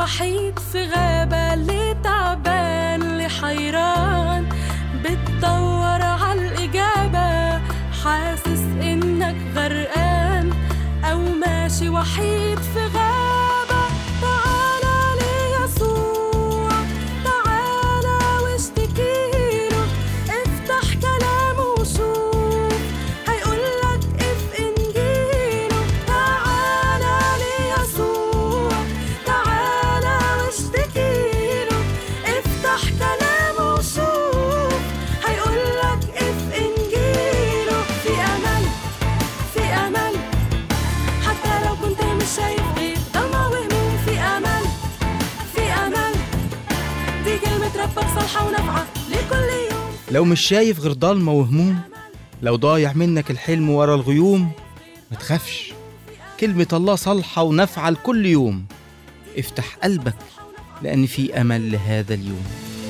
وحيد في غابة اللي تعبان اللي حيران بتدور عالإجابة حاسس إنك غرقان أو ماشي وحيد في غابة تعالى ليسوع تعالى واشتكيله افتح كلامه وشوف هيقولك اف انجيله تعالى ليسوع تعالى واشتكيله افتح كلامه وشوف هيقولك اف انجيله في امل في امل حتى لو كنت مش شايف غير ضلمة وهموم في امل في امل دي كلمة ربك صالحة ونافعة لكل يوم لو مش شايف غير ضلمة وهموم لو ضايع منك الحلم ورا الغيوم ما تخافش كلمة الله صالحة ونافعة لكل يوم افتح قلبك لأن في أمل لهذا اليوم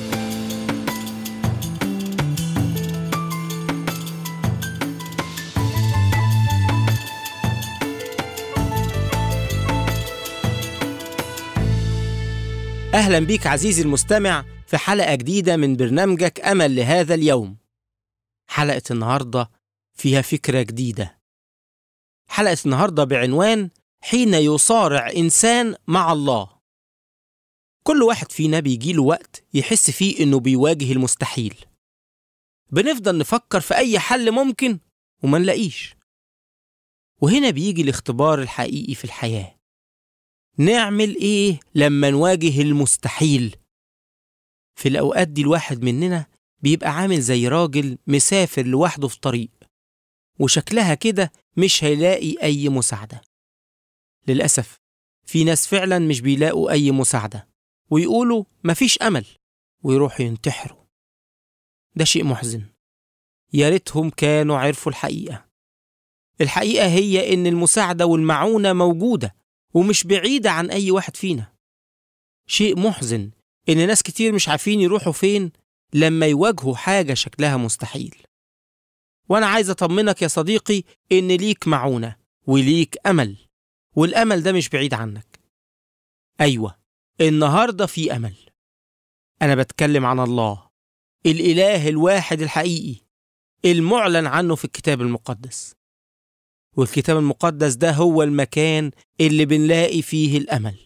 أهلا بيك عزيزي المستمع في حلقة جديدة من برنامجك أمل لهذا اليوم حلقة النهاردة فيها فكرة جديدة حلقة النهاردة بعنوان حين يصارع إنسان مع الله كل واحد فينا بيجيله وقت يحس فيه إنه بيواجه المستحيل بنفضل نفكر في أي حل ممكن وما نلاقيش وهنا بيجي الاختبار الحقيقي في الحياه نعمل ايه لما نواجه المستحيل في الاوقات دي الواحد مننا بيبقى عامل زي راجل مسافر لوحده في طريق وشكلها كده مش هيلاقي اي مساعده للاسف في ناس فعلا مش بيلاقوا اي مساعده ويقولوا مفيش امل ويروحوا ينتحروا ده شيء محزن يا ريتهم كانوا عرفوا الحقيقه الحقيقه هي ان المساعده والمعونه موجوده ومش بعيدة عن أي واحد فينا شيء محزن إن ناس كتير مش عارفين يروحوا فين لما يواجهوا حاجة شكلها مستحيل وأنا عايز أطمنك يا صديقي إن ليك معونة وليك أمل والأمل ده مش بعيد عنك أيوة النهاردة في أمل أنا بتكلم عن الله الإله الواحد الحقيقي المعلن عنه في الكتاب المقدس والكتاب المقدس ده هو المكان اللي بنلاقي فيه الأمل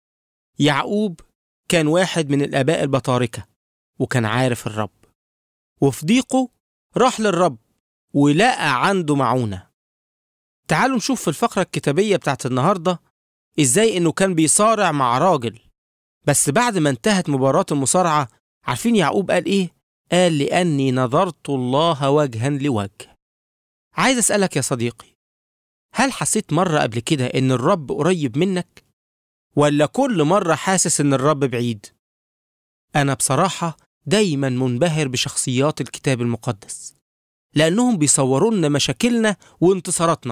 يعقوب كان واحد من الآباء البطاركة وكان عارف الرب وفي ضيقه راح للرب ولقى عنده معونة تعالوا نشوف في الفقرة الكتابية بتاعت النهاردة إزاي إنه كان بيصارع مع راجل بس بعد ما انتهت مباراة المصارعة عارفين يعقوب قال إيه؟ قال لأني نظرت الله وجها لوجه عايز أسألك يا صديقي هل حسيت مرة قبل كده إن الرب قريب منك؟ ولا كل مرة حاسس إن الرب بعيد؟ أنا بصراحة دايما منبهر بشخصيات الكتاب المقدس لأنهم بيصوروا لنا مشاكلنا وانتصاراتنا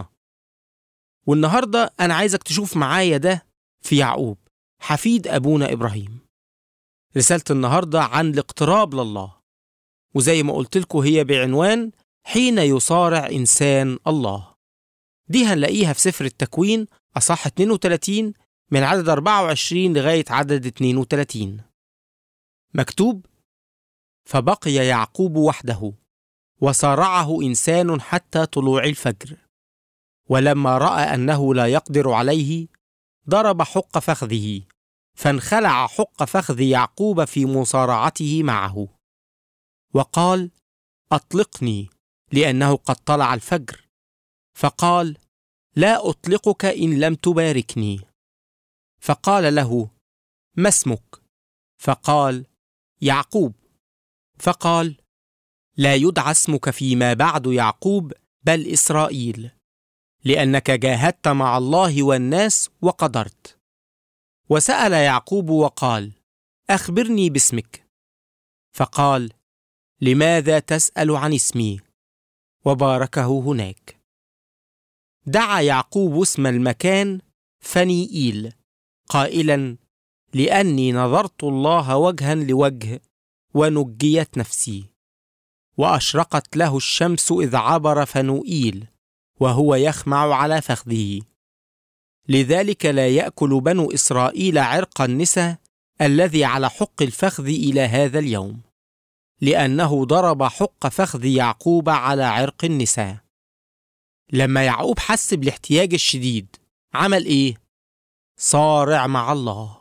والنهاردة أنا عايزك تشوف معايا ده في يعقوب حفيد أبونا إبراهيم رسالة النهاردة عن الاقتراب لله وزي ما قلت لكم هي بعنوان حين يصارع إنسان الله دي هنلاقيها في سفر التكوين أصح 32 من عدد 24 لغاية عدد 32 مكتوب فبقي يعقوب وحده وصارعه إنسان حتى طلوع الفجر ولما رأى أنه لا يقدر عليه ضرب حق فخذه فانخلع حق فخذ يعقوب في مصارعته معه وقال أطلقني لأنه قد طلع الفجر فقال لا اطلقك ان لم تباركني فقال له ما اسمك فقال يعقوب فقال لا يدعى اسمك فيما بعد يعقوب بل اسرائيل لانك جاهدت مع الله والناس وقدرت وسال يعقوب وقال اخبرني باسمك فقال لماذا تسال عن اسمي وباركه هناك دعا يعقوب اسم المكان فنيئيل قائلا لاني نظرت الله وجها لوجه ونجيت نفسي واشرقت له الشمس اذ عبر فنوئيل وهو يخمع على فخذه لذلك لا يأكل بنو إسرائيل عرق النساء الذي على حق الفخذ إلى هذا اليوم لأنه ضرب حق فخذ يعقوب على عرق النساء لما يعقوب حس بالاحتياج الشديد عمل إيه؟ صارع مع الله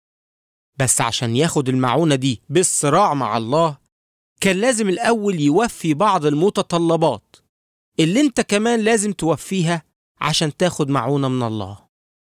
بس عشان ياخد المعونة دي بالصراع مع الله كان لازم الأول يوفي بعض المتطلبات اللي انت كمان لازم توفيها عشان تاخد معونة من الله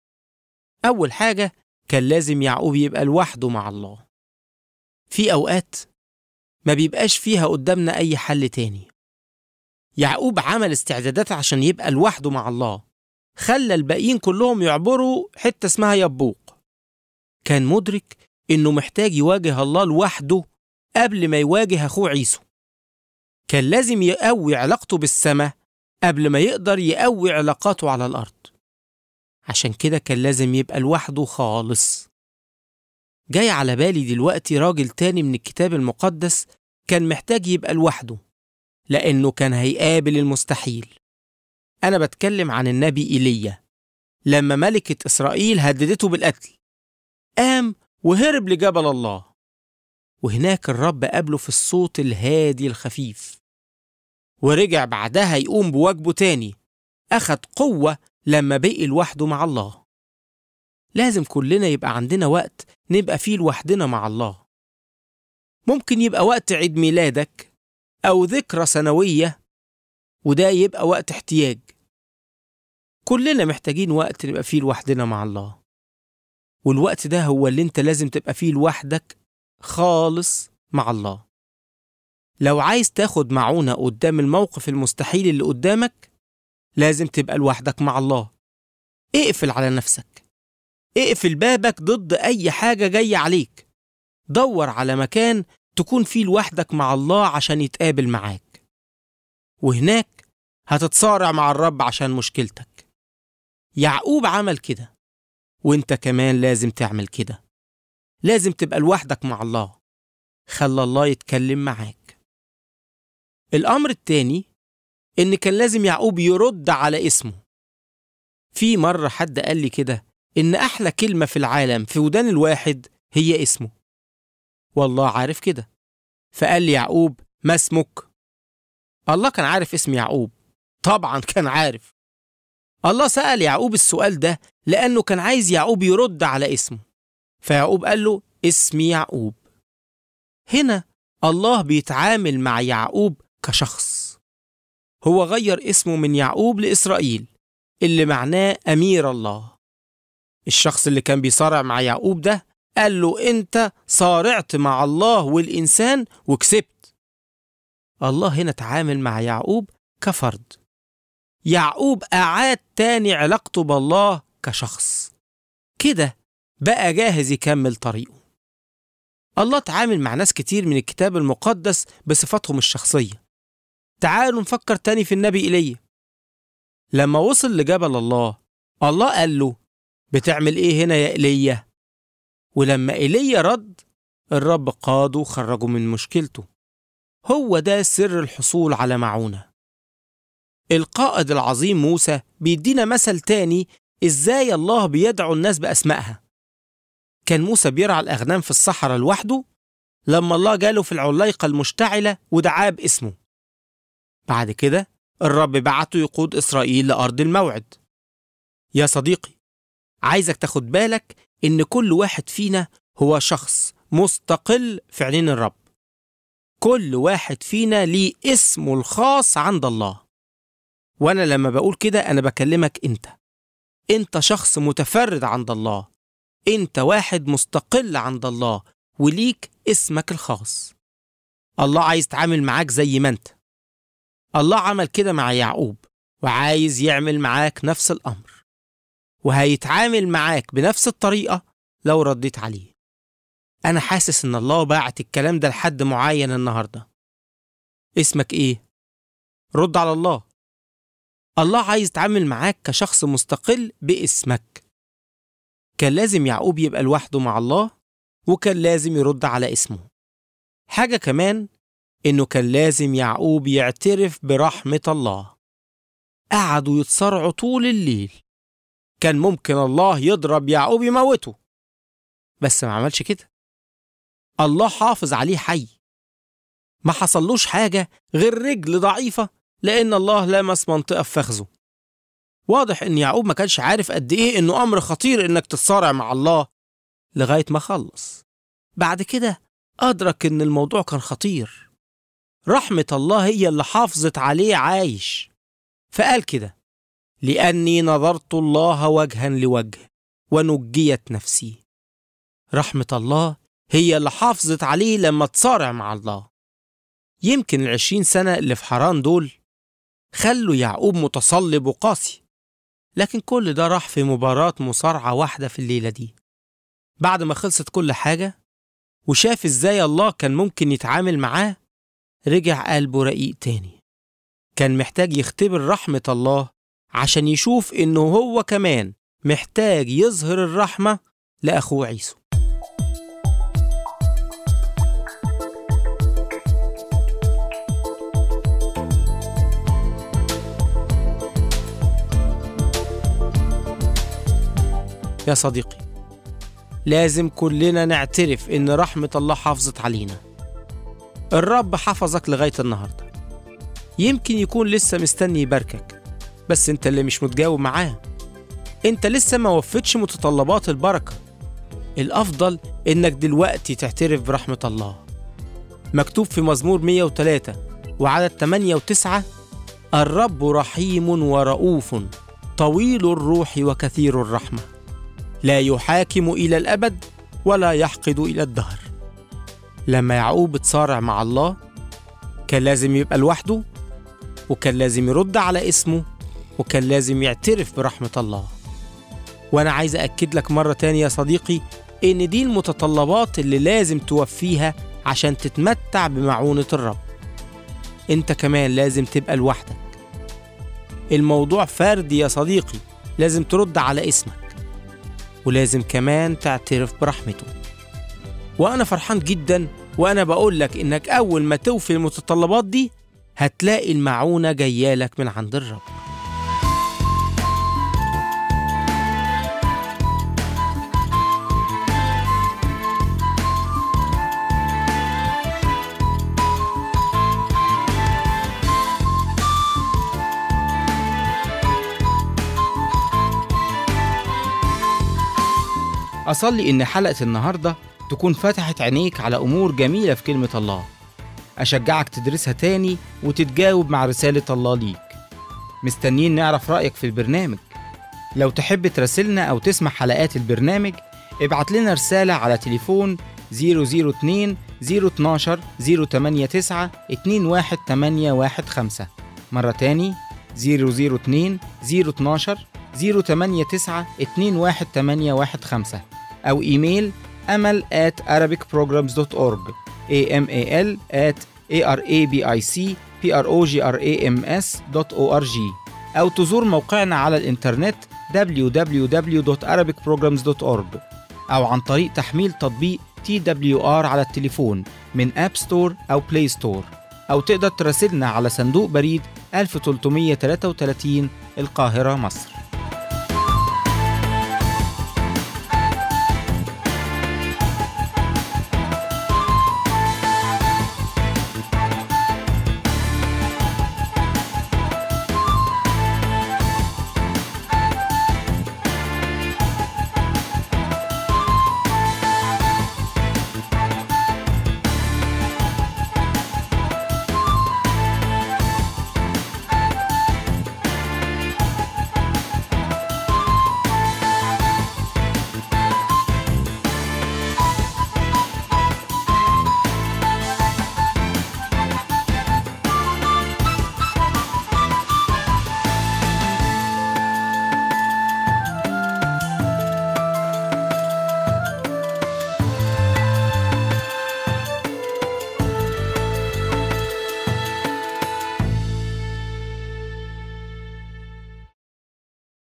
أول حاجة كان لازم يعقوب يبقى لوحده مع الله في أوقات ما بيبقاش فيها قدامنا أي حل تاني يعقوب عمل استعدادات عشان يبقى لوحده مع الله خلى الباقيين كلهم يعبروا حتة اسمها يبوق كان مدرك إنه محتاج يواجه الله لوحده قبل ما يواجه أخوه عيسو كان لازم يقوي علاقته بالسماء قبل ما يقدر يقوي علاقاته على الأرض عشان كده كان لازم يبقى لوحده خالص جاي على بالي دلوقتي راجل تاني من الكتاب المقدس كان محتاج يبقى لوحده لأنه كان هيقابل المستحيل أنا بتكلم عن النبي إيليا لما ملكة إسرائيل هددته بالقتل قام وهرب لجبل الله وهناك الرب قابله في الصوت الهادي الخفيف ورجع بعدها يقوم بواجبه تاني أخد قوة لما بقي لوحده مع الله لازم كلنا يبقى عندنا وقت نبقى فيه لوحدنا مع الله ممكن يبقى وقت عيد ميلادك أو ذكرى سنوية وده يبقى وقت احتياج كلنا محتاجين وقت نبقى فيه لوحدنا مع الله والوقت ده هو اللي انت لازم تبقى فيه لوحدك خالص مع الله لو عايز تاخد معونة قدام الموقف المستحيل اللي قدامك لازم تبقى لوحدك مع الله اقفل على نفسك اقفل بابك ضد أي حاجة جاية عليك دور على مكان تكون فيه لوحدك مع الله عشان يتقابل معاك وهناك هتتصارع مع الرب عشان مشكلتك يعقوب عمل كده وانت كمان لازم تعمل كده لازم تبقى لوحدك مع الله خلى الله يتكلم معاك الأمر التاني إن كان لازم يعقوب يرد على اسمه في مرة حد قال لي كده إن أحلى كلمة في العالم في ودان الواحد هي اسمه والله عارف كده فقال لي يعقوب ما اسمك الله كان عارف اسم يعقوب طبعا كان عارف الله سأل يعقوب السؤال ده لأنه كان عايز يعقوب يرد على اسمه فيعقوب قال له اسمي يعقوب هنا الله بيتعامل مع يعقوب كشخص هو غير اسمه من يعقوب لإسرائيل اللي معناه أمير الله الشخص اللي كان بيصارع مع يعقوب ده قال له أنت صارعت مع الله والإنسان وكسبت الله هنا تعامل مع يعقوب كفرد يعقوب أعاد تاني علاقته بالله كشخص كده بقى جاهز يكمل طريقه الله تعامل مع ناس كتير من الكتاب المقدس بصفاتهم الشخصية تعالوا نفكر تاني في النبي إيليا لما وصل لجبل الله الله قال له بتعمل ايه هنا يا إيليا ولما إيليا رد الرب قاده وخرجه من مشكلته هو ده سر الحصول على معونة القائد العظيم موسى بيدينا مثل تاني ازاي الله بيدعو الناس بأسمائها كان موسى بيرعى الأغنام في الصحراء لوحده لما الله جاله في العليقة المشتعلة ودعاه باسمه بعد كده الرب بعته يقود إسرائيل لأرض الموعد يا صديقي عايزك تاخد بالك إن كل واحد فينا هو شخص مستقل في عينين الرب كل واحد فينا ليه اسمه الخاص عند الله وأنا لما بقول كده أنا بكلمك أنت أنت شخص متفرد عند الله أنت واحد مستقل عند الله وليك اسمك الخاص الله عايز يتعامل معاك زي ما أنت الله عمل كده مع يعقوب وعايز يعمل معاك نفس الأمر وهيتعامل معاك بنفس الطريقة لو رديت عليه أنا حاسس إن الله باعت الكلام ده لحد معين النهاردة اسمك إيه؟ رد على الله الله عايز يتعامل معاك كشخص مستقل باسمك كان لازم يعقوب يبقى لوحده مع الله وكان لازم يرد على اسمه حاجة كمان إنه كان لازم يعقوب يعترف برحمة الله قعدوا يتصارعوا طول الليل كان ممكن الله يضرب يعقوب يموته بس ما عملش كده الله حافظ عليه حي ما حصلوش حاجة غير رجل ضعيفة لأن الله لمس منطقة في فخذه واضح إن يعقوب ما كانش عارف قد إيه إنه أمر خطير إنك تتصارع مع الله لغاية ما خلص بعد كده أدرك إن الموضوع كان خطير رحمة الله هي اللي حافظت عليه عايش فقال كده لأني نظرت الله وجها لوجه ونجيت نفسي رحمة الله هي اللي حافظت عليه لما تصارع مع الله يمكن العشرين سنة اللي في حران دول خلوا يعقوب متصلب وقاسي لكن كل ده راح في مباراة مصارعة واحدة في الليلة دي بعد ما خلصت كل حاجة وشاف ازاي الله كان ممكن يتعامل معاه رجع قلبه رقيق تاني كان محتاج يختبر رحمة الله عشان يشوف إنه هو كمان محتاج يظهر الرحمة لأخوه عيسو يا صديقي لازم كلنا نعترف إن رحمة الله حافظت علينا الرب حفظك لغاية النهاردة يمكن يكون لسه مستني يباركك بس انت اللي مش متجاوب معاه انت لسه ما وفتش متطلبات البركة الأفضل إنك دلوقتي تعترف برحمة الله مكتوب في مزمور 103 وعدد 8 و9 الرب رحيم ورؤوف طويل الروح وكثير الرحمة لا يحاكم إلى الأبد ولا يحقد إلى الدهر لما يعقوب اتصارع مع الله كان لازم يبقى لوحده وكان لازم يرد على اسمه وكان لازم يعترف برحمة الله وأنا عايز أكد لك مرة تانية يا صديقي إن دي المتطلبات اللي لازم توفيها عشان تتمتع بمعونة الرب أنت كمان لازم تبقى لوحدك الموضوع فردي يا صديقي لازم ترد على اسمك ولازم كمان تعترف برحمته وأنا فرحان جدا وأنا بقول لك إنك أول ما توفي المتطلبات دي هتلاقي المعونة جايالك من عند الرب أصلي إن حلقة النهاردة تكون فتحت عينيك على أمور جميلة في كلمة الله أشجعك تدرسها تاني وتتجاوب مع رسالة الله ليك مستنيين نعرف رأيك في البرنامج لو تحب تراسلنا أو تسمع حلقات البرنامج ابعت لنا رسالة على تليفون 002 012 089 21815 مرة تاني 002 012 089 21815 أو إيميل أمل at arabicprograms.org amal at arabicprograms.org أو تزور موقعنا على الإنترنت www.arabicprograms.org أو عن طريق تحميل تطبيق TWR على التليفون من أب ستور أو بلاي ستور أو تقدر تراسلنا على صندوق بريد 1333 القاهرة مصر